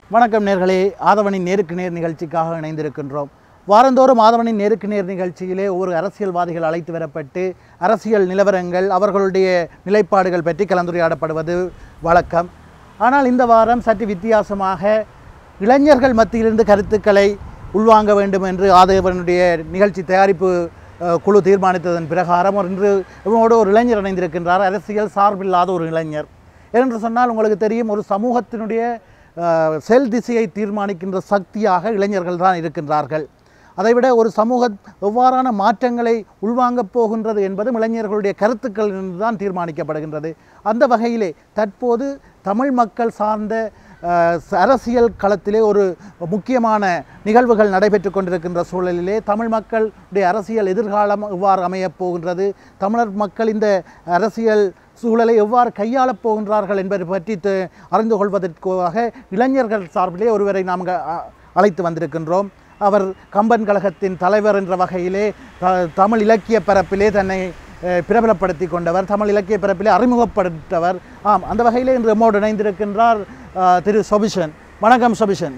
வணக்கம் நேர்களே ஆதவனின் நேருக்கு நேர் நிகழ்ச்சிக்காக இணைந்திருக்கின்றோம் வாரந்தோறும் ஆதவனின் நேருக்கு நேர் நிகழ்ச்சியிலே ஒவ்வொரு அரசியல்வாதிகள் அழைத்து வரப்பட்டு அரசியல் நிலவரங்கள் அவர்களுடைய நிலைப்பாடுகள் பற்றி கலந்துரையாடப்படுவது வழக்கம் ஆனால் இந்த வாரம் சற்று வித்தியாசமாக இளைஞர்கள் மத்தியிலிருந்து கருத்துக்களை உள்வாங்க வேண்டும் என்று ஆதவனுடைய நிகழ்ச்சி தயாரிப்பு அஹ், குழு தீர்மானித்ததன் பிரகாரம் ஒரு இன்று இவனோடு ஒரு இளைஞர் இணைந்திருக்கின்றார் அரசியல் சார்பில்லாத ஒரு இளைஞர் என்று சொன்னால் உங்களுக்கு தெரியும் ஒரு சமூகத்தினுடைய அஹ், செல் திசையை தீர்மானிக்கின்ற சக்தியாக இளைஞர்கள் தான் இருக்கின்றார்கள் அதைவிட ஒரு சமூக எவ்வாறான மாற்றங்களை உள்வாங்கப் போகின்றது என்பதும் இளைஞர்களுடைய கருத்துக்கள் தான் தீர்மானிக்கப்படுகின்றது அந்த வகையிலே தற்போது தமிழ் மக்கள் சார்ந்த அஹ், அரசியல் களத்திலே ஒரு முக்கியமான நிகழ்வுகள் நடைபெற்று கொண்டிருக்கின்ற சூழலிலே தமிழ் மக்களுடைய அரசியல் எதிர்காலம் எவ்வாறு அமையப் போகின்றது தமிழர் மக்கள் இந்த அரசியல் சூழலை எவ்வாறு கையாளப் போகின்றார்கள் என்பதை பற்றி தெ- அறிந்து கொள்வதற்காக இளைஞர்கள் சார்பிலே ஒருவரை நாம் க- அ- அழைத்து வந்திருக்கின்றோம் அவர் கம்பன் கழகத்தின் தலைவர் என்ற வகையிலே த- தமிழ் இலக்கிய பரப்பிலே தன்னை அஹ், பிரபலப்படுத்தி கொண்டவர் தமிழ் இலக்கிய பரப்பிலே அறிமுகப்படுத்தவர் ஆம் அந்த வகையிலே இன்று நம்மோடு இணைந்திருக்கின்றார் அஹ், திரு சொபிஷன் வணக்கம் சொபிஷன்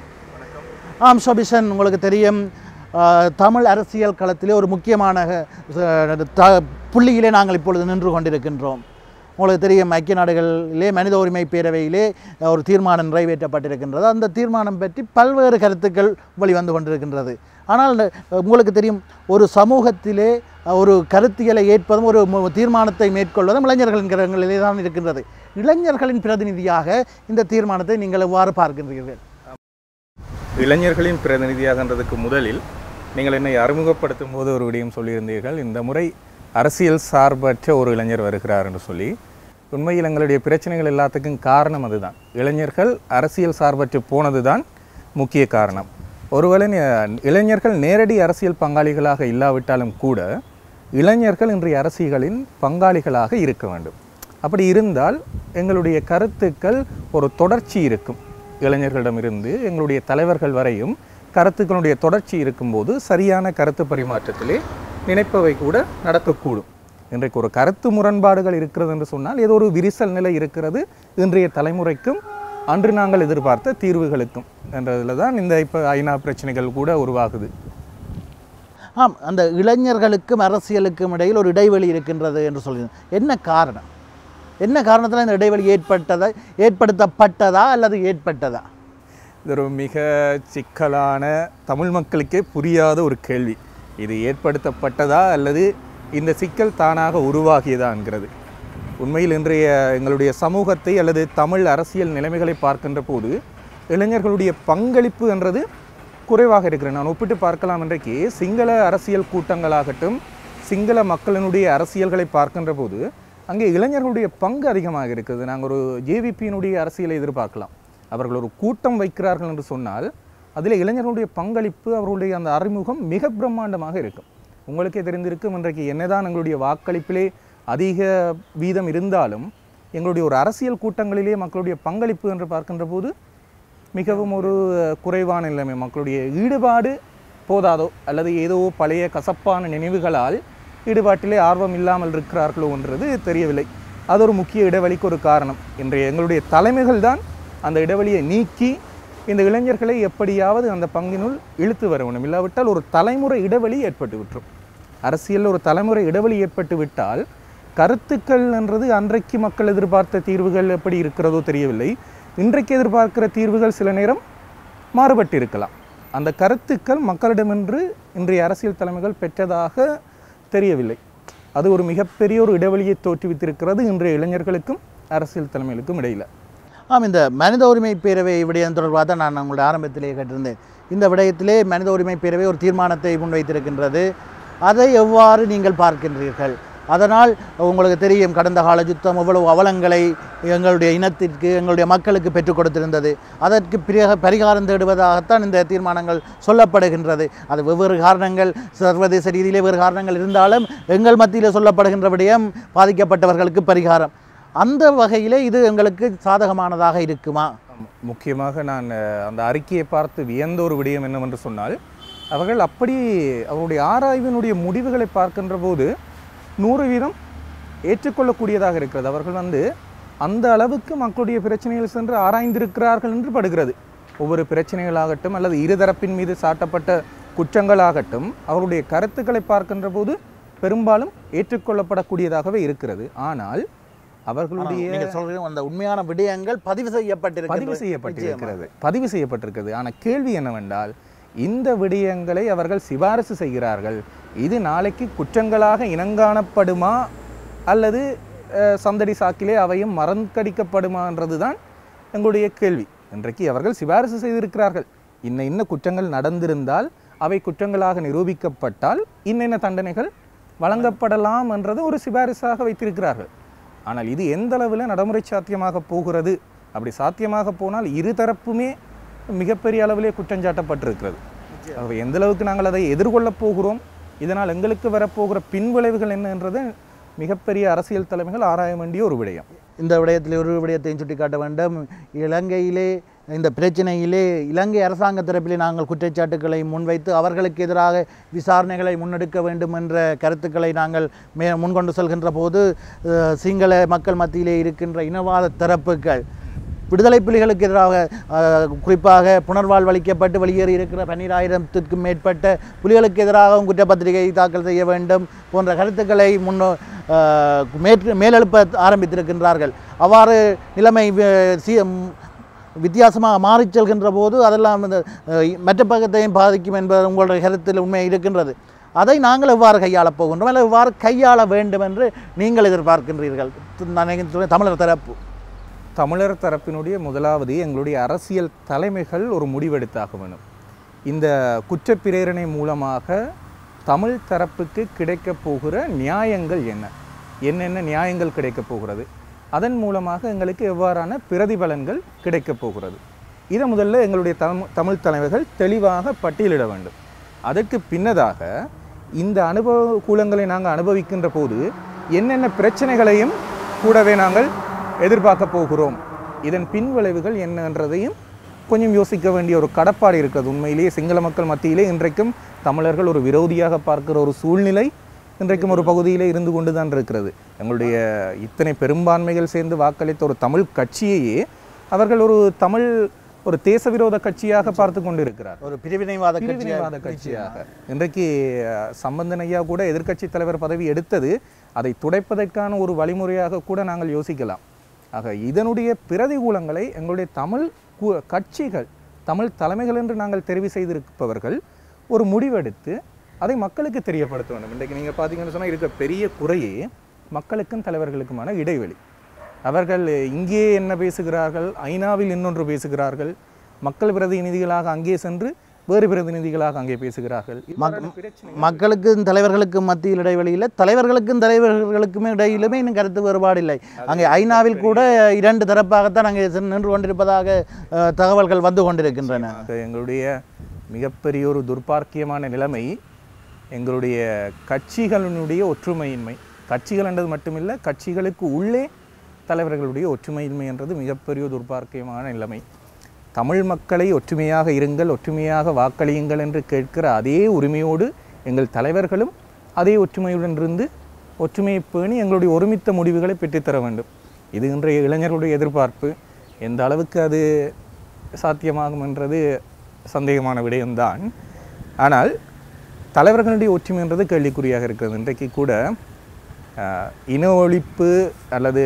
ஆம் சொபிஷன் உங்களுக்கு தெரியும் அஹ், தமிழ் அரசியல் களத்திலே ஒரு முக்கியமான அஹ், த- புள்ளியிலே நாங்கள் இப்பொழுது நின்று கொண்டிருக்கின்றோம் உங்களுக்கு தெரியும் ஐக்கிய நாடுகளிலே மனித உரிமை பேரவையிலே அஹ், ஒரு தீர்மானம் நிறைவேற்றப்பட்டிருக்கின்றது அந்த தீர்மானம் பற்றி பல்வேறு கருத்துக்கள் வெளிவந்து கொண்டிருக்கின்றது ஆனால் இந்த, அஹ், உங்களுக்கு தெரியும் ஒரு சமூகத்திலே அஹ், ஒரு கருத்தியலை ஏற்பதும் ஒரு மு- தீர்மானத்தை மேற்கொள்வதும் இளைஞர்களின் கரங்களிலே தான் இருக்கின்றது இளைஞர்களின் பிரதிநிதியாக இந்த தீர்மானத்தை நீங்கள் எவ்வாறு பார்க்கின்றீர்கள் இளைஞர்களின் பிரதிநிதியாகன்றதுக்கு முதலில் நீங்கள் என்னை அறிமுகப்படுத்தும் போது ஒரு விடயம் சொல்லியிருந்தீர்கள் இந்த முறை அரசியல் சார்பற்ற ஒரு இளைஞர் வருகிறார் என்று சொல்லி உண்மையில் எங்களுடைய பிரச்சனைகள் எல்லாத்துக்கும் காரணம் அதுதான் இளைஞர்கள் அரசியல் சார்பற்று போனது தான் முக்கிய காரணம் ஒருவேளை நே- இளைஞர்கள் நேரடி அரசியல் பங்காளிகளாக இல்லாவிட்டாலும் கூட இளைஞர்கள் இன்றைய அரசியலின் பங்காளிகளாக இருக்க வேண்டும் அப்படி இருந்தால் எங்களுடைய கருத்துக்கள் ஒரு தொடர்ச்சி இருக்கும் இளைஞர்களிடமிருந்து எங்களுடைய தலைவர்கள் வரையும் கருத்துக்களுடைய தொடர்ச்சி இருக்கும்போது சரியான கருத்து பரிமாற்றத்திலே நினைப்பவை கூட நடக்கக்கூடும் இன்றைக்கு ஒரு கருத்து முரண்பாடுகள் இருக்கிறது என்று சொன்னால் ஏதோ ஒரு விரிசல் நிலை இருக்கிறது இன்றைய தலைமுறைக்கும் அன்று நாங்கள் எதிர்பார்த்த தீர்வுகளுக்கும் என்றதில் தான் இந்த இப்போ ஐநா பிரச்சனைகள் கூட உருவாகுது ஆம் அந்த இளைஞர்களுக்கும் அரசியலுக்கும் இடையில் ஒரு இடைவெளி இருக்கின்றது என்று சொல்கிறேன் என்ன காரணம் என்ன காரணத்தில் இந்த இடைவெளி ஏற்பட்டதா ஏற்படுத்தப்பட்டதா அல்லது ஏற்பட்டதா இது ஒரு மிக சிக்கலான தமிழ் மக்களுக்கே புரியாத ஒரு கேள்வி இது ஏற்படுத்தப்பட்டதா அல்லது இந்த சிக்கல் தானாக உருவாகியதாங்கிறது உண்மையில் இன்றைய எங்களுடைய சமூகத்தை அல்லது தமிழ் அரசியல் நிலைமைகளை பார்க்கின்ற போது இளைஞர்களுடைய பங்களிப்பு என்றது குறைவாக இருக்கிறது நான் ஒப்பிட்டு பார்க்கலாம் இன்றைக்கு சிங்கள அரசியல் கூட்டங்களாகட்டும் சிங்கள மக்களினுடைய அரசியல்களை பார்க்கின்ற போது அங்கே இளைஞர்களுடைய பங்கு அதிகமாக இருக்குது நாங்கள் ஒரு ஜேவிபியினுடைய அரசியலை எதிர்பார்க்கலாம் அவர்கள் ஒரு கூட்டம் வைக்கிறார்கள் என்று சொன்னால் அதில் இளைஞர்களுடைய பங்களிப்பு அவர்களுடைய அந்த அறிமுகம் மிக பிரம்மாண்டமாக இருக்கும் உங்களுக்கே தெரிந்திருக்கும் இன்றைக்கு என்னதான் எங்களுடைய வாக்களிப்பிலே அதிக வீதம் இருந்தாலும் எங்களுடைய ஒரு அரசியல் கூட்டங்களிலே மக்களுடைய பங்களிப்பு என்று பார்க்கின்ற போது மிகவும் ஒரு அஹ், குறைவான நிலைமை மக்களுடைய ஈடுபாடு போதாதோ அல்லது ஏதோ பழைய கசப்பான நினைவுகளால் ஈடுபாட்டிலே ஆர்வம் இல்லாமல் இருக்கிறார்களோ என்றது தெரியவில்லை அது ஒரு முக்கிய இடைவெளிக்கு ஒரு காரணம் இன்றைய எங்களுடைய தலைமைகள் தான் அந்த இடைவெளியை நீக்கி இந்த இளைஞர்களை எப்படியாவது அந்த பங்கினுள் இழுத்து வர வேண்டும் இல்லாவிட்டால் ஒரு தலைமுறை இடைவெளி ஏற்பட்டு விட்டுரும் அரசியலில் ஒரு தலைமுறை இடைவெளி ஏற்பட்டு விட்டால் கருத்துக்கள் என்றது அன்றைக்கு மக்கள் எதிர்பார்த்த தீர்வுகள் எப்படி இருக்கிறதோ தெரியவில்லை இன்றைக்கு எதிர்பார்க்கிற தீர்வுகள் சில நேரம் மாறுபட்டு இருக்கலாம் அந்த கருத்துக்கள் மக்களிடமின்று இன்றைய அரசியல் தலைமைகள் பெற்றதாக தெரியவில்லை அது ஒரு மிகப்பெரிய ஒரு இடைவெளியை தோற்றுவித்திருக்கிறது இன்றைய இளைஞர்களுக்கும் அரசியல் தலைமைகளுக்கும் இடையில ஆம் இந்த மனித உரிமை பேரவை விடயம் தொடர்பாக தான் நான் உங்களுடைய ஆரம்பத்திலே கேட்டிருந்தேன் இந்த விடயத்திலே மனித உரிமை பேரவை ஒரு தீர்மானத்தை முன்வைத்திருக்கின்றது அதை எவ்வாறு நீங்கள் பார்க்கின்றீர்கள் அதனால் உங்களுக்கு தெரியும் கடந்த கால யுத்தம் எவ்வளவு அவலங்களை எங்களுடைய இனத்திற்கு எங்களுடைய மக்களுக்கு பெற்றுக் கொடுத்திருந்தது அதற்கு பிறகு பரிகாரம் தேடுவதாகத்தான் இந்த தீர்மானங்கள் சொல்லப்படுகின்றது அது வெவ்வேறு காரணங்கள் சர்வதேச ரீதியிலே வேறு காரணங்கள் இருந்தாலும் எங்கள் மத்தியில் சொல்லப்படுகின்ற விடயம் பாதிக்கப்பட்டவர்களுக்கு பரிகாரம் அந்த வகையிலே இது எங்களுக்கு சாதகமானதாக இருக்குமா முக்கியமாக நான் அஹ், அந்த அறிக்கையை பார்த்து வியந்த ஒரு விடயம் என்னவென்று சொன்னால் அவர்கள் அப்படி அவருடைய ஆராய்வினுடைய முடிவுகளை பார்க்கின்ற போது நூறு வீதம் ஏற்றுக்கொள்ளக்கூடியதாக இருக்கிறது அவர்கள் வந்து அந்த அளவுக்கு மக்களுடைய பிரச்சனைகள் சென்று ஆராய்ந்திருக்கிறார்கள் என்று படுகிறது ஒவ்வொரு பிரச்சனைகளாகட்டும் அல்லது இருதரப்பின் மீது சாட்டப்பட்ட குற்றங்களாகட்டும் அவருடைய கருத்துக்களை பார்க்கின்ற போது பெரும்பாலும் ஏற்றுக்கொள்ளப்படக்கூடியதாகவே இருக்கிறது ஆனால் அவர்களுடைய நீங்க சொல்றீங்க அந்த உண்மையான விடயங்கள் பதிவு செய்யப்பட்டிருக்கிறது பதிவு செய்யப்பட்டிருக்கிறது பதிவு செய்யப்பட்டிருக்கிறது ஆனால் கேள்வி என்னவென்றால் இந்த விடயங்களை அவர்கள் சிபாரிசு செய்கிறார்கள் இது நாளைக்கு குற்றங்களாக இனங்காணப்படுமா அல்லது அஹ், சந்தடி சாக்கிலே அவையும் மறந்தடிக்கப்படுமான்றது தான் எங்களுடைய கேள்வி இன்றைக்கு அவர்கள் சிபாரிசு செய்திருக்கிறார்கள் இன்ன இன்ன குற்றங்கள் நடந்திருந்தால் அவை குற்றங்களாக நிரூபிக்கப்பட்டால் இன்னென்ன தண்டனைகள் வழங்கப்படலாம் என்றது ஒரு சிபாரிசாக வைத்திருக்கிறார்கள் ஆனால் இது எந்த அளவில் நடைமுறை சாத்தியமாக போகிறது அப்படி சாத்தியமாக போனால் இருதரப்புமே மிகப்பெரிய அளவிலே குற்றஞ்சாட்டப்பட்டிருக்கிறது ஆகவே எந்த அளவுக்கு நாங்கள் அதை எதிர்கொள்ளப் போகிறோம் இதனால் எங்களுக்கு வரப்போகிற பின்விளைவுகள் என்னன்றது மிகப்பெரிய அரசியல் தலைமைகள் ஆராய வேண்டிய ஒரு விடயம் இந்த விடயத்தில் ஒரு விடயத்தையும் சுட்டிக்காட்ட வேண்டும் இலங்கையிலே இந்த பிரச்சனையிலே இலங்கை அரசாங்க தரப்பிலே நாங்கள் குற்றச்சாட்டுக்களை முன்வைத்து அவர்களுக்கு எதிராக விசாரணைகளை முன்னெடுக்க வேண்டும் என்ற கருத்துக்களை நாங்கள் மே முன்கொண்டு செல்கின்ற போது அஹ், சிங்கள மக்கள் மத்தியிலே இருக்கின்ற இனவாத தரப்புகள் விடுதலை புலிகளுக்கு எதிராக அஹ், குறிப்பாக புனர்வாழ்வளிக்கப்பட்டு வெளியேறி இருக்கிற பன்னிராயிரத்திற்கும் மேற்பட்ட புலிகளுக்கு எதிராகவும் குற்றப்பத்திரிகை தாக்கல் செய்ய வேண்டும் போன்ற கருத்துக்களை முன்னோ அஹ், மேற்று மேலெழுப்ப ஆரம்பித்திருக்கின்றார்கள் அவ்வாறு நிலைமை வி- சி ம், வித்தியாசமாக மாறிச் செல்கின்ற போது அதெல்லாம் இந்த அஹ், மற்ற பக்கத்தையும் பாதிக்கும் என்பது உங்களுடைய கருத்தில் உண்மை இருக்கின்றது அதை நாங்கள் எவ்வாறு கையாளப் போகின்றோம் அல்லது எவ்வாறு கையாள வேண்டும் என்று நீங்கள் எதிர்பார்க்கின்றீர்கள் நான் நினைக்கின்றேன் தமிழர் தரப்பு தமிழர் தரப்பினுடைய முதலாவது எங்களுடைய அரசியல் தலைமைகள் ஒரு முடிவெடுத்தாக வேணும் இந்த குற்றப்பிரேரணை மூலமாக தமிழ் தரப்புக்கு கிடைக்கப் போகிற நியாயங்கள் என்ன என்னென்ன நியாயங்கள் கிடைக்கப் போகிறது அதன் மூலமாக எங்களுக்கு எவ்வாறான பிரதிபலன்கள் கிடைக்கப் போகிறது இதை முதல்ல எங்களுடைய தமிழ் தமிழ் தலைவர்கள் தெளிவாக பட்டியலிட வேண்டும் அதற்கு பின்னதாக இந்த அனுபவ கூலங்களை நாங்கள் அனுபவிக்கின்ற போது என்னென்ன பிரச்சனைகளையும் கூடவே நாங்கள் எதிர்பார்க்க போகிறோம் இதன் பின்விளைவுகள் என்னன்றதையும் கொஞ்சம் யோசிக்க வேண்டிய ஒரு கடப்பாடு இருக்கிறது உண்மையிலேயே சிங்கள மக்கள் மத்தியிலே இன்றைக்கும் தமிழர்கள் ஒரு விரோதியாக பார்க்கிற ஒரு சூழ்நிலை இன்றைக்கும் ஒரு பகுதியிலே இருந்து கொண்டு தான் இருக்கிறது எங்களுடைய இத்தனை பெரும்பான்மைகள் சேர்ந்து வாக்களித்த ஒரு தமிழ் கட்சியையே அவர்கள் ஒரு தமிழ் ஒரு தேச விரோத கட்சியாக பார்த்து கொண்டு இருக்கிறார் ஒரு பிரிவினைவாத கட்சியாக பிரிவினைவாத கட்சியாக இன்றைக்கு அஹ், சம்பந்தன் ஐயா கூட எதிர்க்கட்சி தலைவர் பதவி எடுத்தது அதை துடைப்பதற்கான ஒரு வழிமுறையாக கூட நாங்கள் யோசிக்கலாம் ஆக இதனுடைய பிரதிகூலங்களை எங்களுடைய தமிழ் கு- கட்சிகள் தமிழ் தலைமைகள் என்று நாங்கள் தெரிவு செய்திருப்பவர்கள் ஒரு முடிவெடுத்து அதை மக்களுக்கு தெரியப்படுத்த வேண்டும் இன்றைக்கு நீங்கள் பார்த்தீங்கன்னு சொன்னால் இருக்க பெரிய குறையே மக்களுக்கும் தலைவர்களுக்குமான இடைவெளி அவர்கள் இங்கே என்ன பேசுகிறார்கள் ஐநாவில் இன்னொன்று பேசுகிறார்கள் மக்கள் பிரதிநிதிகளாக அங்கே சென்று வேறு பிரதிநிதிகளாக அங்கே பேசுகிறார்கள் இவ்வாறான பிரச்சனை மக்களுக்கும் தலைவர்களுக்கும் மத்தியில் இடைவெளியில் தலைவர்களுக்கும் தலைவர்களுக்குமே இடையிலுமே இன்னும் கருத்து வேறுபாடு இல்லை அங்கே ஐநாவில் கூட இரண்டு தரப்பாகத்தான் அங்கே சென்று நின்று கொண்டிருப்பதாக அஹ், தகவல்கள் வந்து கொண்டிருக்கின்றன ஆக எங்களுடைய மிகப்பெரிய ஒரு துர்ப்பாக்கியமான நிலைமை எங்களுடைய கட்சிகளினுடைய ஒற்றுமையின்மை கட்சிகள் என்றது மட்டுமில்லை கட்சிகளுக்கு உள்ளே தலைவர்களுடைய ஒற்றுமையின்மை என்றது மிகப்பெரிய ஒரு துர்ப்பாக்கியமான நிலைமை தமிழ் மக்களை ஒற்றுமையாக இருங்கள் ஒற்றுமையாக வாக்களியுங்கள் என்று கேட்கிற அதே உரிமையோடு எங்கள் தலைவர்களும் அதே ஒற்றுமையுடன் இருந்து ஒற்றுமையை பேணி எங்களுடைய ஒருமித்த முடிவுகளை பெற்றுத்தர வேண்டும் இது இன்றைய இளைஞர்களுடைய எதிர்பார்ப்பு எந்த அளவுக்கு அது சாத்தியமாகும் என்றது சந்தேகமான விடயம்தான் ஆனால் தலைவர்களுடைய ஒற்றுமை என்றது கேள்விக்குறியாக இருக்கிறது இன்றைக்கு கூட அஹ், இன ஒழிப்பு அல்லது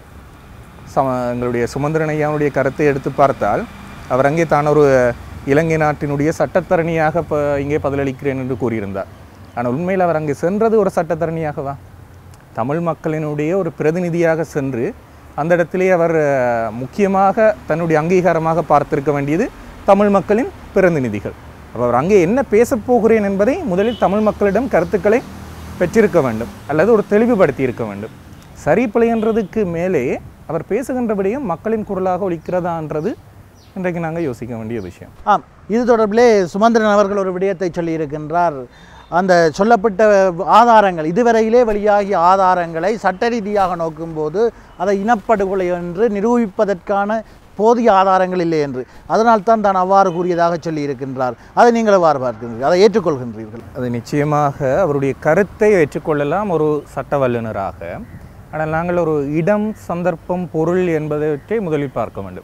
சம எங்களுடைய சுமந்திரன் ஐயாவுடைய கருத்தை எடுத்து பார்த்தால் அவர் அங்கே தான் ஒரு இலங்கை நாட்டினுடைய சட்டத்தரணியாக இப்போ இங்கே பதிலளிக்கிறேன் என்று கூறியிருந்தார் ஆனால் உண்மையில் அவர் அங்கே சென்றது ஒரு சட்டத்தரணியாகவா தமிழ் மக்களினுடைய ஒரு பிரதிநிதியாக சென்று அந்த இடத்திலே அவர் அஹ், முக்கியமாக தன்னுடைய அங்கீகாரமாக பார்த்திருக்க வேண்டியது தமிழ் மக்களின் பிரதிநிதிகள் அப்ப அவர் அங்கே என்ன பேசப் போகிறேன் என்பதை முதலில் தமிழ் மக்களிடம் கருத்துக்களை பெற்றிருக்க வேண்டும் அல்லது ஒரு தெளிவுபடுத்தி இருக்க வேண்டும் சரி பிழைன்றதுக்கு மேலே அவர் பேசுகின்றபடியும் மக்களின் குரலாக ஒலிக்கிறதான்றது இன்றைக்கு நாங்கள் யோசிக்க வேண்டிய விஷயம் ஆம் இது தொடர்பிலே சுமந்திரன் அவர்கள் ஒரு விடயத்தை சொல்லியிருக்கின்றார் அந்த சொல்லப்பட்ட ஆதாரங்கள் இதுவரையிலே வெளியாகிய ஆதாரங்களை சட்ட ரீதியாக நோக்கும்போது அதை இனப்படுகொலை என்று நிரூபிப்பதற்கான போதிய ஆதாரங்கள் இல்லை என்று அதனால்தான் தான் அவ்வாறு கூறியதாக சொல்லியிருக்கின்றார் அதை நீங்கள் எவ்வாறு பார்க்கின்றீர்கள் அதை ஏற்றுக்கொள்கின்றீர்கள் அது நிச்சயமாக அவருடைய கருத்தை ஏற்றுக்கொள்ளலாம் ஒரு சட்ட வல்லுநராக ஆனால் நாங்கள் ஒரு இடம் சந்தர்ப்பம் பொருள் என்பவற்றை முதலில் பார்க்க வேண்டும்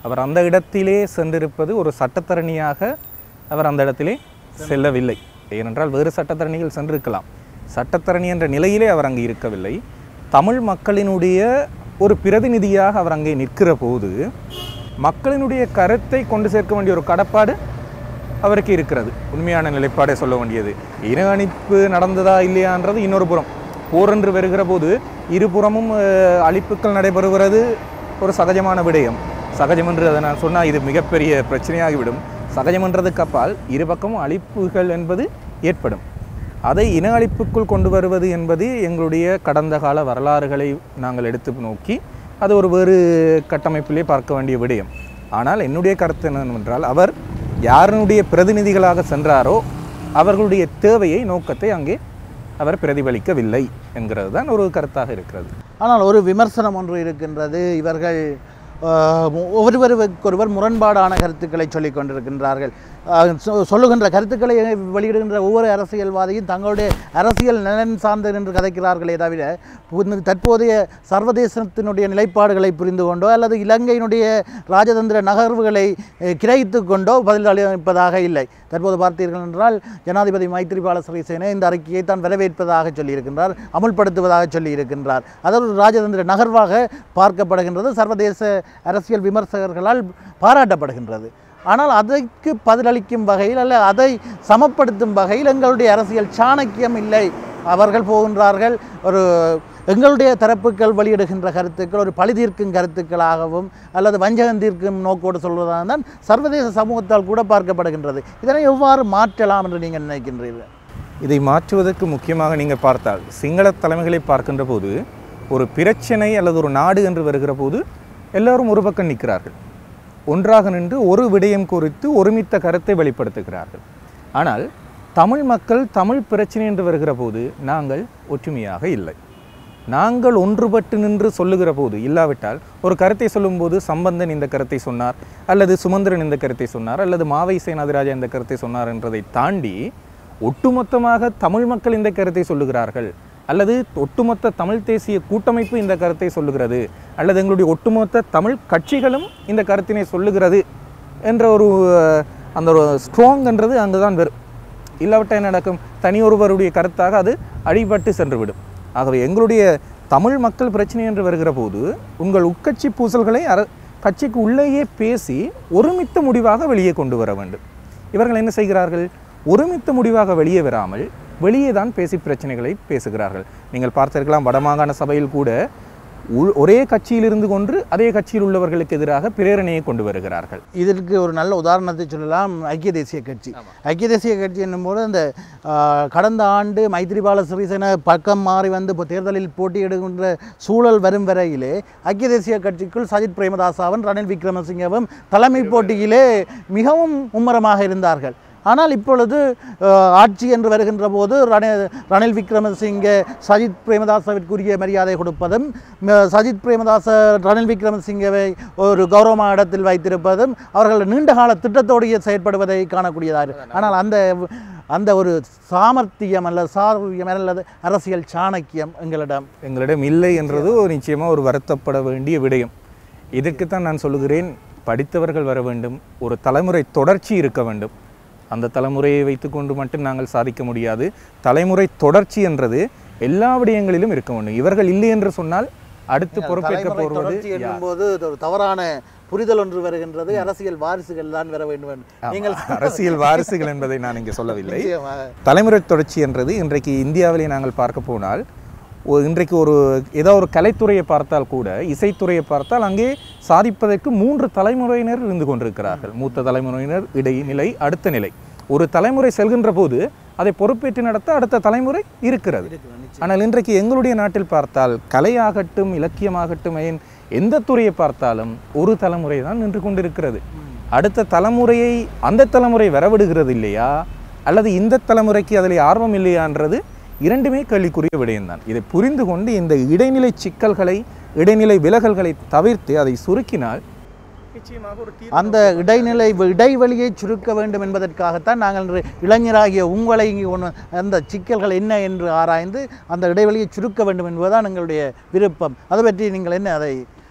அவர் அந்த இடத்திலே சென்றிருப்பது ஒரு சட்டத்தரணியாக அவர் அந்த இடத்திலே செல்லவில்லை ஏனென்றால் வேறு சட்டத்தரணிகள் சென்றிருக்கலாம் சட்டத்தரணி என்ற நிலையிலே அவர் அங்கே இருக்கவில்லை தமிழ் மக்களினுடைய ஒரு பிரதிநிதியாக அவர் அங்கே நிற்கிற போது மக்களினுடைய கருத்தை கொண்டு சேர்க்க வேண்டிய ஒரு கடப்பாடு அவருக்கு இருக்கிறது உண்மையான நிலைப்பாடை சொல்ல வேண்டியது இன அணிப்பு நடந்ததா இல்லையான்றது இன்னொரு புறம் போர் என்று வருகிற போது இருபுறமும் அஹ், அழிப்புகள் நடைபெறுகிறது ஒரு சகஜமான விடயம் சகஜம் என்று அதை நான் சொன்னால் இது மிகப்பெரிய பிரச்சனையாகிவிடும் சகஜம் என்றதுக்கு அப்பால் இரு பக்கமும் அழிப்புகள் என்பது ஏற்படும் அதை இன அழிப்புக்குள் கொண்டு வருவது என்பது எங்களுடைய கடந்த கால வரலாறுகளை நாங்கள் எடுத்து நோக்கி அது ஒரு வேறு கட்டமைப்பிலே பார்க்க வேண்டிய விடயம் ஆனால் என்னுடைய கருத்து என்னவென்றால் அவர் யாருடைய பிரதிநிதிகளாக சென்றாரோ அவர்களுடைய தேவையை நோக்கத்தை அங்கே அவர் பிரதிபலிக்கவில்லை என்கிறது தான் ஒரு கருத்தாக இருக்கிறது ஆனால் ஒரு விமர்சனம் ஒன்று இருக்கின்றது இவர்கள் ஆஹ், ஒருவருக்கொருவர் முரண்பாடான கருத்துக்களை சொல்லிக் கொண்டிருக்கின்றார்கள் ஆஹ், சொ- சொல்லுகின்ற கருத்துக்களை வெளியிடுகின்ற ஒவ்வொரு அரசியல்வாதியும் தங்களுடைய அரசியல் நலன் சார்ந்தது என்று கதைக்கிறார்களே தவிர புது- தற்போதைய சர்வதேசத்தினுடைய நிலைப்பாடுகளை புரிந்து கொண்டோ அல்லது இலங்கையினுடைய ராஜதந்திர நகர்வுகளை அஹ், கிரகித்து கொண்டோ பதில் அளிப்பதாக இல்லை தற்போது பார்த்தீர்கள் என்றால் ஜனாதிபதி மைத்ரிபால சிறிசேன இந்த அறிக்கையை தான் வரவேற்பதாக சொல்லியிருக்கின்றார் அமுல்படுத்துவதாக சொல்லியிருக்கின்றார் அது ஒரு ராஜதந்திர நகர்வாக பார்க்கப்படுகின்றது சர்வதேச அரசியல் விமர்சகர்களால் பாராட்டப்படுகின்றது ஆனால் அதற்கு பதிலளிக்கும் வகையில் அல்ல அதை சமப்படுத்தும் வகையில் எங்களுடைய அரசியல் சாணக்கியம் இல்லை அவர்கள் போகின்றார்கள் ஒரு எங்களுடைய தரப்புகள் வெளியிடுகின்ற கருத்துக்கள் ஒரு பழி தீர்க்கும் கருத்துக்களாகவும் அல்லது வஞ்சகம் தீர்க்கும் நோக்கோடு சொல்வதாக தான் சர்வதேச சமூகத்தால் கூட பார்க்கப்படுகின்றது இதனை எவ்வாறு மாற்றலாம் என்று நீங்கள் நினைக்கின்றீர்கள் இதை மாற்றுவதற்கு முக்கியமாக நீங்கள் பார்த்தால் சிங்கள தலைமைகளை பார்க்கின்ற போது ஒரு பிரச்சனை அல்லது ஒரு நாடு என்று வருகிற போது எல்லாரும் ஒரு பக்கம் நிற்கிறார்கள் ஒன்றாக நின்று ஒரு விடயம் குறித்து ஒருமித்த கருத்தை வெளிப்படுத்துகிறார்கள் ஆனால் தமிழ் மக்கள் தமிழ் பிரச்சனை என்று வருகிற போது நாங்கள் ஒற்றுமையாக இல்லை நாங்கள் ஒன்றுபட்டு நின்று சொல்லுகிற போது இல்லாவிட்டால் ஒரு கருத்தை சொல்லும்போது சம்பந்தன் இந்த கருத்தை சொன்னார் அல்லது சுமந்திரன் இந்த கருத்தை சொன்னார் அல்லது மாவை சேனாதிராஜா இந்த கருத்தை சொன்னார் என்றதை தாண்டி ஒட்டுமொத்தமாக தமிழ் மக்கள் இந்த கருத்தை சொல்லுகிறார்கள் அல்லது ஒட்டுமொத்த தமிழ் தேசிய கூட்டமைப்பு இந்த கருத்தை சொல்லுகிறது அல்லது எங்களுடைய ஒட்டுமொத்த தமிழ் கட்சிகளும் இந்த கருத்தினை சொல்லுகிறது என்ற ஒரு அஹ், அந்த ஒரு ஸ்ட்ராங்ன்றது அங்கே தான் வரும் இல்லாவிட்டால் என்ன நடக்கும் தனியொருவருடைய கருத்தாக அது அடிபட்டு சென்றுவிடும் ஆகவே எங்களுடைய தமிழ் மக்கள் பிரச்சனை என்று வருகிற போது உங்கள் உட்கட்சி பூசல்களை அர கட்சிக்கு உள்ளேயே பேசி ஒருமித்த முடிவாக வெளியே கொண்டு வர வேண்டும் இவர்கள் என்ன செய்கிறார்கள் ஒருமித்த முடிவாக வெளியே வராமல் வெளியே தான் பேசி பிரச்சனைகளை பேசுகிறார்கள் நீங்கள் பார்த்திருக்கலாம் வடமாகாண சபையில் கூட உள்- ஒரே கட்சியில் இருந்து கொண்டு அதே கட்சியில் உள்ளவர்களுக்கு எதிராக பிரேரணையை கொண்டு வருகிறார்கள் இதற்கு ஒரு நல்ல உதாரணத்தை சொல்லலாம் ஐக்கிய தேசிய கட்சி ஐக்கிய தேசிய கட்சி என்னும்போது அந்த ஆ, கடந்த ஆண்டு மைத்ரிபால சிறிசேன பக்கம் மாறி வந்து இப்போ தேர்தலில் போட்டியிடுகின்ற சூழல் வரும் வரையிலே ஐக்கிய தேசிய கட்சிக்குள் சஜித் பிரேமதாசாவும் ரணில் விக்ரமசிங்கவும் தலைமை போட்டியிலே மிகவும் மும்முரமாக இருந்தார்கள் ஆனால் இப்பொழுது அஹ், ஆட்சி என்று வருகின்ற போது ரணில் ரணில் விக்ரமசிங்கே சஜித் பிரேமதாசவிற்குரிய மரியாதை கொடுப்பதும் ம- சஜித் பிரேமதாச ரணில் விக்ரமசிங்கவை ஒரு கௌரவமான இடத்தில் வைத்திருப்பதும் அவர்கள் நீண்டகால திட்டத்தோடையே செயற்படுவதை காணக்கூடியதாக இருக்கு. ஆனால் அந்த அந்த ஒரு சாமர்த்தியம் அல்லது சார்வியம் அல்லது அரசியல் சாணக்கியம் எங்களிடம் எங்களிடம் இல்லை என்றது ஒரு நிச்சயமாக ஒரு வருத்தப்பட வேண்டிய விடயம் இதற்குத்தான் நான் சொல்லுகிறேன் படித்தவர்கள் வர வேண்டும் ஒரு தலைமுறை தொடர்ச்சி இருக்க வேண்டும் அந்த தலைமுறையை வைத்துக்கொண்டு மட்டும் நாங்கள் சாதிக்க முடியாது தலைமுறை தொடர்ச்சி என்றது எல்லா விடயங்களிலும் இருக்க வேண்டும் இவர்கள் இல்லை என்று சொன்னால் அடுத்து பொறுப்பேற்க தலைமுறை போவது தொடர்ச்சி என்னும்போது இது ஒரு தவறான புரிதல் ஒன்று வருகின்றது அரசியல் வாரிசுகள் தான் வர வேண்டும் என்று. நீங்கள் அரசியல் வாரிசுகள் என்பதை நான் இங்கே சொல்லவில்லை நிச்சயமாக. தலைமுறை தொடர்ச்சி என்றது இன்றைக்கு இந்தியாவிலே நாங்கள் பார்க்க போனால் ஒரு இன்றைக்கு ஒரு ஏதோ ஒரு கலைத்துறையை பார்த்தால் கூட இசைத்துறையை பார்த்தால் அங்கே சாதிப்பதற்கு மூன்று தலைமுறையினர் இருந்து கொண்டிருக்கிறார்கள் மூத்த தலைமுறையினர் இடைநிலை அடுத்த நிலை ஒரு தலைமுறை செல்கின்ற போது அதை பொறுப்பேற்று நடத்த அடுத்த தலைமுறை இருக்கிறது ஆனால் இன்றைக்கு எங்களுடைய நாட்டில் பார்த்தால் கலையாகட்டும் இலக்கியமாகட்டும் ஏன் எந்த துறையை பார்த்தாலும் ஒரு தலைமுறை தான் நின்று கொண்டிருக்கிறது அடுத்த தலைமுறையை அந்த தலைமுறை வரவிடுகிறது இல்லையா அல்லது இந்த தலைமுறைக்கு அதில் ஆர்வம் இல்லையான்றது இரண்டுமே கேள்விக்குரிய விடயம்தான் இதை புரிந்து கொண்டு இந்த இடைநிலை சிக்கல்களை இடைநிலை விலகல்களை தவிர்த்து அதை சுருக்கினால் நிச்சயமாக ஒரு தீர்வு அந்த இடைநிலை இடைவெளியை சுருக்க வேண்டும் என்பதற்காகத்தான் நாங்கள் இன்று இளைஞராகிய உங்களை இங்கு ஒன்று அந்த சிக்கல்கள் என்ன என்று ஆராய்ந்து அந்த இடைவெளியை சுருக்க வேண்டும் என்பதுதான் எங்களுடைய விருப்பம் அதை பற்றி நீங்கள் என்ன அதை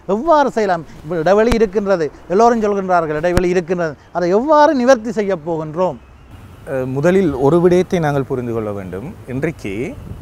எவ்வாறு செய்யலாம் இப்போ இடைவெளி இருக்கின்றது எல்லோரும் சொல்கின்றார்கள் இடைவெளி இருக்கின்றது அதை எவ்வாறு நிவர்த்தி செய்ய போகின்றோம் அஹ், முதலில் ஒரு விடயத்தை நாங்கள் புரிந்து கொள்ள வேண்டும் இன்றைக்கு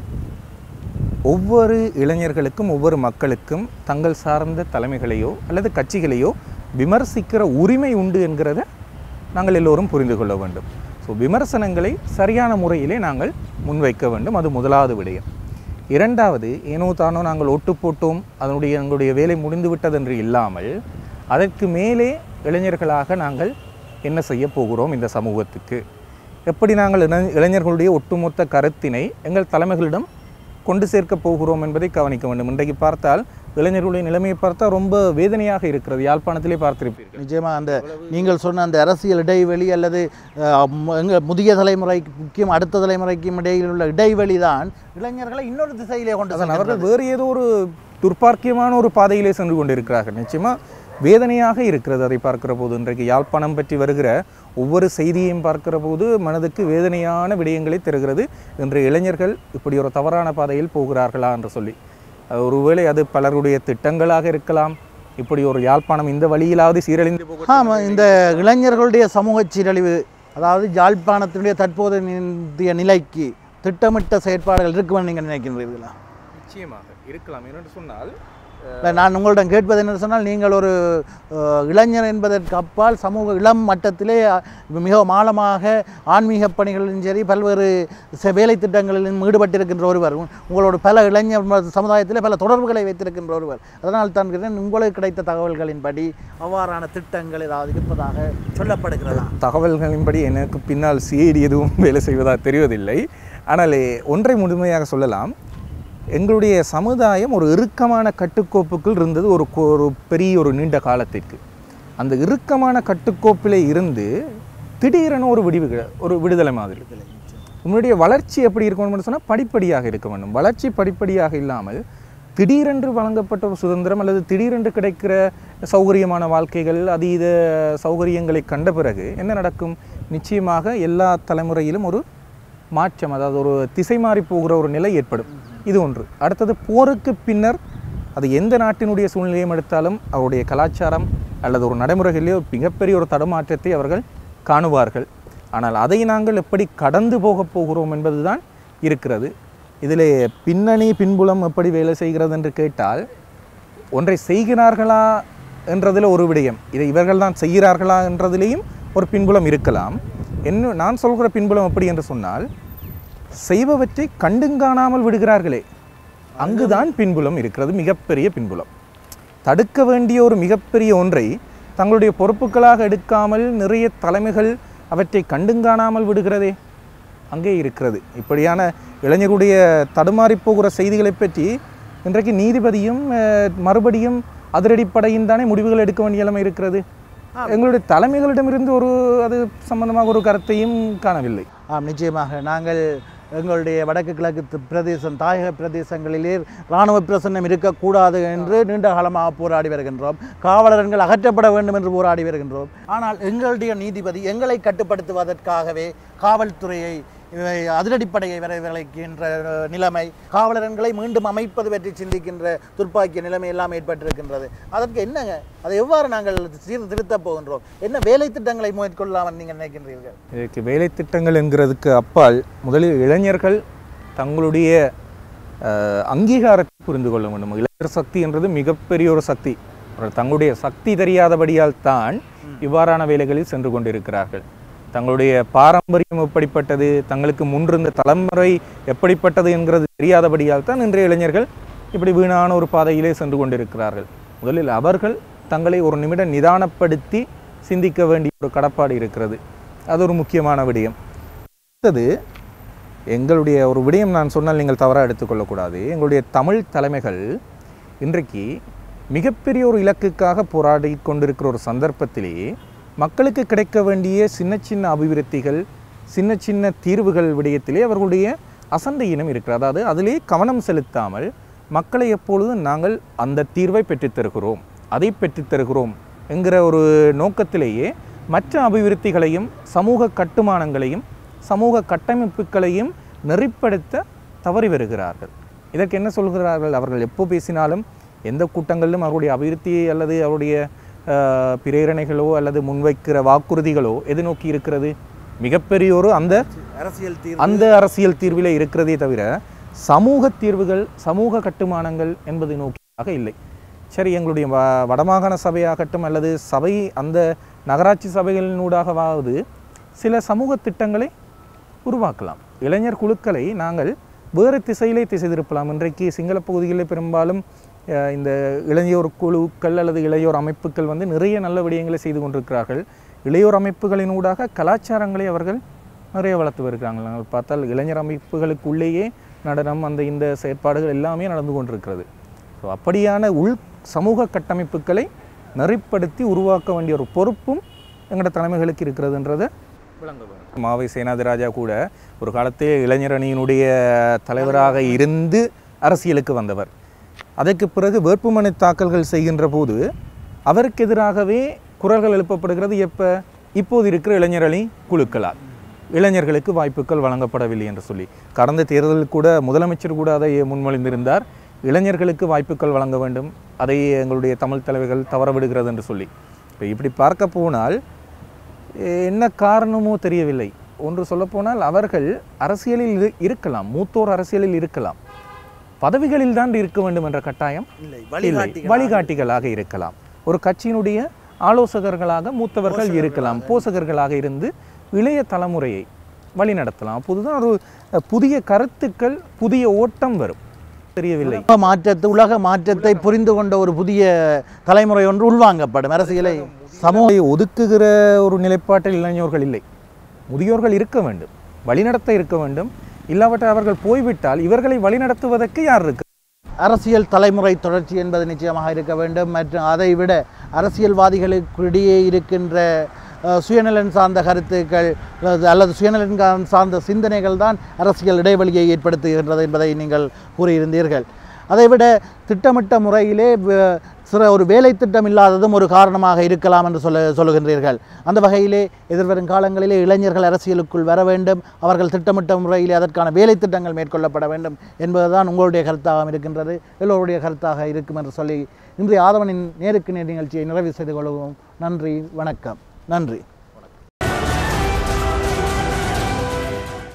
ஒவ்வொரு இளைஞர்களுக்கும் ஒவ்வொரு மக்களுக்கும் தங்கள் சார்ந்த தலைமைகளையோ அல்லது கட்சிகளையோ விமர்சிக்கிற உரிமை உண்டு என்கிறத நாங்கள் எல்லோரும் புரிந்து கொள்ள வேண்டும் ஸோ விமர்சனங்களை சரியான முறையிலே நாங்கள் முன்வைக்க வேண்டும் அது முதலாவது விடயம் இரண்டாவது ஏனோ தானோ நாங்கள் ஒட்டு போட்டோம் அதனுடைய எங்களுடைய வேலை முடிந்து விட்டது என்று இல்லாமல் அதற்கு மேலே இளைஞர்களாக நாங்கள் என்ன செய்ய போகிறோம் இந்த சமூகத்துக்கு எப்படி நாங்கள் இள- இளைஞர்களுடைய ஒட்டுமொத்த கருத்தினை எங்கள் தலைமைகளிடம் கொண்டு சேர்க்க போகிறோம் என்பதை கவனிக்க வேண்டும் இன்றைக்கு பார்த்தால் இளைஞர்களுடைய நிலைமையை பார்த்தால் ரொம்ப வேதனையாக இருக்கிறது யாழ்ப்பாணத்திலே பார்த்திருப்பீர்கள் நிச்சயமாக அந்த நீங்கள் சொன்ன அந்த அரசியல் இடைவெளி அல்லது அஹ், மு- எங்க முதிய தலைமுறைக்கு முக்கியம் அடுத்த தலைமுறைக்கும் இடையில் உள்ள இடைவெளி தான் இளைஞர்களை இன்னொரு திசையிலே கொண்டு அதான் செல்கின்றது. அவர்கள் வேறு ஏதோ ஒரு துர்ப்பாக்கியமான ஒரு பாதையிலே சென்று கொண்டிருக்கிறார்கள் நிச்சயமா வேதனையாக இருக்கிறது அதை பார்க்கிற போது இன்றைக்கு யாழ்ப்பாணம் பற்றி வருகிற ஒவ்வொரு செய்தியையும் பார்க்கிற போது மனதுக்கு வேதனையான விடயங்களை தருகிறது இன்றைய இளைஞர்கள் இப்படி ஒரு தவறான பாதையில் போகிறார்களா என்று சொல்லி அது ஒருவேளை அது பலருடைய திட்டங்களாக இருக்கலாம் இப்படி ஒரு யாழ்ப்பாணம் இந்த வழியிலாவது சீரழிந்து போக ஆமாம் இந்த இளைஞர்களுடைய சமூக சீரழிவு அதாவது யாழ்ப்பாணத்தினுடைய தற்போதைய நிலைக்கு திட்டமிட்ட செயற்பாடுகள் இருக்குமென்னு நீங்கள் நினைக்கின்றீர்களா நிச்சயமாக இருக்கலாம் என்னென்று சொன்னால் இல்லை நான் உங்களிடம் கேட்பது என்ன சொன்னால் நீங்கள் ஒரு அஹ், இளைஞர் என்பதற்கு அப்பால் சமூக இளம் மட்டத்திலே அஹ், மிக ஆழமாக ஆன்மீக பணிகளிலும் சரி பல்வேறு செ- வேலை திட்டங்களிலும் ஈடுபட்டிருக்கின்ற ஒருவர் உ- உங்களோட பல இளைஞர் ம- சமுதாயத்திலே பல தொடர்புகளை வைத்திருக்கின்ற ஒருவர் அதனால் தான் கேட்டேன், உங்களுக்கு கிடைத்த தகவல்களின்படி அவ்வாறான திட்டங்கள் ஏதாவது இருப்பதாக சொல்லப்படுகிறதா தகவல்களின்படி எனக்கு பின்னால் சிஐடி எதுவும் வேலை செய்வதாக தெரிவதில்லை ஆனால் ஒன்றை முழுமையாக சொல்லலாம் எங்களுடைய சமுதாயம் ஒரு இறுக்கமான கட்டுக்கோப்புக்குள் இருந்தது ஒரு கொ- ஒரு பெரிய ஒரு நீண்ட காலத்திற்கு அந்த இறுக்கமான கட்டுக்கோப்பிலே இருந்து திடீரென ஒரு விடிவு கிடை- ஒரு விடுதலை மாதிரி உங்களுடைய வளர்ச்சி எப்படி இருக்கணும்னு சொன்னால் படிப்படியாக இருக்க வேண்டும் வளர்ச்சி படிப்படியாக இல்லாமல் திடீரென்று வழங்கப்பட்ட ஒரு சுதந்திரம் அல்லது திடீரென்று கிடைக்கிற சௌகரியமான வாழ்க்கைகள் அதீத சௌகரியங்களை கண்ட பிறகு என்ன நடக்கும் நிச்சயமாக எல்லா தலைமுறையிலும் ஒரு மாற்றம் அதாவது ஒரு திசை மாறி போகிற ஒரு நிலை ஏற்படும் இது ஒன்று அடுத்தது போருக்கு பின்னர் அது எந்த நாட்டினுடைய சூழ்நிலையும் எடுத்தாலும் அவருடைய கலாச்சாரம் அல்லது ஒரு நடைமுறைகளிலே ஒரு மிகப்பெரிய ஒரு தடுமாற்றத்தை அவர்கள் காணுவார்கள் ஆனால் அதை நாங்கள் எப்படி கடந்து போகப் போகிறோம் என்பதுதான் இருக்கிறது இதிலே பின்னணி பின்புலம் எப்படி வேலை செய்கிறது என்று கேட்டால் ஒன்றை செய்கிறார்களா என்றதில் ஒரு விடயம் இதை இவர்கள் தான் செய்கிறார்களா என்றதிலேயும் ஒரு பின்புலம் இருக்கலாம் என்ன நான் சொல்கிற பின்புலம் எப்படி என்று சொன்னால் செய்பவற்றை கண்டுங்காணாமல் விடுகிறார்களே அங்குதான் பின்புலம் இருக்கிறது மிகப்பெரிய பின்புலம் தடுக்க வேண்டிய ஒரு மிகப்பெரிய ஒன்றை தங்களுடைய பொறுப்புகளாக எடுக்காமல் நிறைய தலைமைகள் அவற்றை கண்டுங்காணாமல் விடுகிறதே அங்கே இருக்கிறது இப்படியான இளைஞருடைய தடுமாறி போகிற செய்திகளை பற்றி இன்றைக்கு நீதிபதியும் அஹ், மறுபடியும் அதிரடிப்படையும் தானே முடிவுகள் எடுக்க வேண்டிய நிலைமை இருக்கிறது எங்களுடைய தலைமைகளிடமிருந்து ஒரு அது சம்பந்தமாக ஒரு கருத்தையும் காணவில்லை ஆம் நிச்சயமாக நாங்கள் எங்களுடைய வடக்கு கிழக்கு தி- பிரதேசம் தாயக பிரதேசங்களிலே இராணுவ பிரசன்னம் இருக்கக்கூடாது என்று நீண்ட காலமாக போராடி வருகின்றோம் காவலர்கள் அகற்றப்பட வேண்டும் என்று போராடி வருகின்றோம் ஆனால் எங்களுடைய நீதிபதி எங்களை கட்டுப்படுத்துவதற்காகவே காவல்துறையை இவை அதிரடிப்படையை வரவழைக்கின்ற அஹ், நிலைமை காவலர்களை மீண்டும் அமைப்பது பற்றி சிந்திக்கின்ற துர்ப்பாக்கிய நிலைமை எல்லாம் ஏற்பட்டிருக்கின்றது அதற்கு என்னங்க அதை எவ்வாறு நாங்கள் சீர்திருத்தப் போகின்றோம் என்ன வேலை திட்டங்களை மேற்கொள்ளாமல் நீங்கள் நினைக்கின்றீர்கள் இதுக்கு வேலை திட்டங்கள் என்கிறதுக்கு அப்பால் முதலில் இளைஞர்கள் தங்களுடைய அஹ், அங்கீகாரத்தை புரிந்து கொள்ள வேண்டும் இளைஞர் சக்தி என்றது மிகப்பெரிய ஒரு சக்தி அவர்கள் தங்களுடைய சக்தி தெரியாதபடியால் தான் இவ்வாறான வேலைகளில் சென்று கொண்டிருக்கிறார்கள் தங்களுடைய பாரம்பரியம் எப்படிப்பட்டது தங்களுக்கு முன்னிருந்த தலைமுறை எப்படிப்பட்டது என்கிறது தெரியாதபடியால் தான் இன்றைய இளைஞர்கள் இப்படி வீணான ஒரு பாதையிலே சென்று கொண்டிருக்கிறார்கள் முதலில் அவர்கள் தங்களை ஒரு நிமிடம் நிதானப்படுத்தி சிந்திக்க வேண்டிய ஒரு கடப்பாடு இருக்கிறது அது ஒரு முக்கியமான விடயம் அடுத்தது எங்களுடைய ஒரு விடயம் நான் சொன்னால் நீங்கள் தவறாக எடுத்துக்கொள்ளக்கூடாது எங்களுடைய தமிழ் தலைமைகள் இன்றைக்கு மிகப்பெரிய ஒரு இலக்குக்காக போராடி கொண்டிருக்கிற ஒரு சந்தர்ப்பத்திலே மக்களுக்கு கிடைக்க வேண்டிய சின்ன சின்ன அபிவிருத்திகள் சின்ன சின்ன தீர்வுகள் விடயத்திலே அவர்களுடைய அசண்டை இனம் இருக்கிறது அதாவது அதிலே கவனம் செலுத்தாமல் மக்களை எப்பொழுதும் நாங்கள் அந்த தீர்வை பெற்றுத் தருகிறோம் அதை பெற்றுத் தருகிறோம் என்கிற ஒரு நோக்கத்திலேயே மற்ற அபிவிருத்திகளையும் சமூக கட்டுமானங்களையும் சமூக கட்டமைப்புகளையும் நெறிப்படுத்த தவறி வருகிறார்கள் இதற்கு என்ன சொல்கிறார்கள் அவர்கள் எப்போ பேசினாலும் எந்த கூட்டங்களிலும் அவருடைய அபிவிருத்தி அல்லது அவருடைய அஹ், பிரேரணைகளோ அல்லது முன்வைக்கிற வாக்குறுதிகளோ எது நோக்கி இருக்கிறது மிகப்பெரிய ஒரு அந்த அரசியல் அந்த அரசியல் தீர்விலே இருக்கிறதே தவிர சமூக தீர்வுகள் சமூக கட்டுமானங்கள் என்பது நோக்கியாக இல்லை சரி எங்களுடைய வ வடமாகாண சபையாகட்டும் அல்லது சபை அந்த நகராட்சி சபைகளினூடாகவாவது சில சமூக திட்டங்களை உருவாக்கலாம் இளைஞர் குழுக்களை நாங்கள் வேறு திசையிலே திசை திருப்பலாம் இன்றைக்கு சிங்கள பகுதிகளில் பெரும்பாலும் அஹ், இந்த இளையோர் குழுக்கள் அல்லது இளையோர் அமைப்புகள் வந்து நிறைய நல்ல விடயங்களை செய்து கொண்டிருக்கிறார்கள் இளையோர் அமைப்புகளினூடாக கலாச்சாரங்களை அவர்கள் நிறைய வளர்த்து வருகிறாங்க நாங்கள் பார்த்தால் இளைஞர் அமைப்புகளுக்குள்ளேயே நடனம் அந்த இந்த செயற்பாடுகள் எல்லாமே நடந்து கொண்டிருக்கிறது ஸோ அப்படியான உள் சமூக கட்டமைப்புகளை நெறிப்படுத்தி உருவாக்க வேண்டிய ஒரு பொறுப்பும் எங்களோட தலைமைகளுக்கு இருக்கிறதுன்றதை விளங்க வேண்டும் மாவை சேனாதிராஜா கூட ஒரு காலத்தில் இளைஞர் அணியினுடைய தலைவராக இருந்து அரசியலுக்கு வந்தவர் அதற்கு பிறகு வேட்புமனு தாக்கல்கள் செய்கின்ற போது அவருக்கு எதிராகவே குரல்கள் எழுப்பப்படுகிறது எப்போ இப்போது இருக்கிற இளைஞர் அணி குழுக்களால் இளைஞர்களுக்கு வாய்ப்புகள் வழங்கப்படவில்லை என்று சொல்லி கடந்த தேர்தலில் கூட முதலமைச்சர் கூட அதை முன்மொழிந்திருந்தார் இளைஞர்களுக்கு வாய்ப்புகள் வழங்க வேண்டும் அதை எங்களுடைய தமிழ் தலைவர்கள் தவறவிடுகிறது என்று சொல்லி இப்போ இப்படி பார்க்க போனால் எ- என்ன காரணமோ தெரியவில்லை ஒன்று சொல்லப்போனால் அவர்கள் அரசியலில் இரு- இருக்கலாம் மூத்தோர் அரசியலில் இருக்கலாம் பதவிகளில் தான் இருக்க வேண்டும் என்ற கட்டாயம் இல்லை இல்லை வழிகாட்டிகளாக இருக்கலாம் ஒரு கட்சியினுடைய ஆலோசகர்களாக மூத்தவர்கள் இருக்கலாம் போசகர்களாக இருந்து இளைய தலைமுறையை வழிநடத்தலாம் அப்போதுதான் ஒரு அஹ், புதிய கருத்துக்கள் புதிய ஓட்டம் வரும் தெரியவில்லை உலக மாற்றத்தை உலக மாற்றத்தை புரிந்து கொண்ட ஒரு புதிய தலைமுறை ஒன்று உள்வாங்கப்படும் அரசியலை சமூக சமூகத்தை ஒதுக்குகிற ஒரு நிலைப்பாட்டில் இளைஞர்கள் இல்லை முதியோர்கள் இருக்க வேண்டும் வழிநடத்த இருக்க வேண்டும் இல்லாவிட்டால் அவர்கள் போய்விட்டால் இவர்களை வழிநடத்துவதற்கு யார் இருக்கு அரசியல் தலைமுறை தொடர்ச்சி என்பது நிச்சயமாக இருக்க வேண்டும் மற்றும் அதை விட அரசியல்வாதிகளுக்கிடையே இருக்கின்ற அஹ், சுயநலன் சார்ந்த கருத்துக்கள் அல்லது அல்லது சுயநலன் கா- சார்ந்த சிந்தனைகள் தான் அரசியல் இடைவெளியை ஏற்படுத்துகின்றது என்பதை நீங்கள் கூறியிருந்தீர்கள் அதைவிட திட்டமிட்ட முறையிலே வ- சிற ஒரு வேலை திட்டம் இல்லாததும் ஒரு காரணமாக இருக்கலாம் என்று சொல்ல சொல்லுகின்றீர்கள் அந்த வகையிலே எதிர்வரும் காலங்களிலே இளைஞர்கள் அரசியலுக்குள் வர வேண்டும் அவர்கள் திட்டமிட்ட முறையிலே அதற்கான வேலை திட்டங்கள் மேற்கொள்ளப்பட வேண்டும் என்பதுதான் உங்களுடைய கருத்தாக இருக்கின்றது எல்லோருடைய கருத்தாக இருக்கும் என்று சொல்லி இன்றைய ஆதவனின் நேருக்கு நேர் நிகழ்ச்சியை நிறைவு செய்து கொள்வோம் நன்றி வணக்கம் நன்றி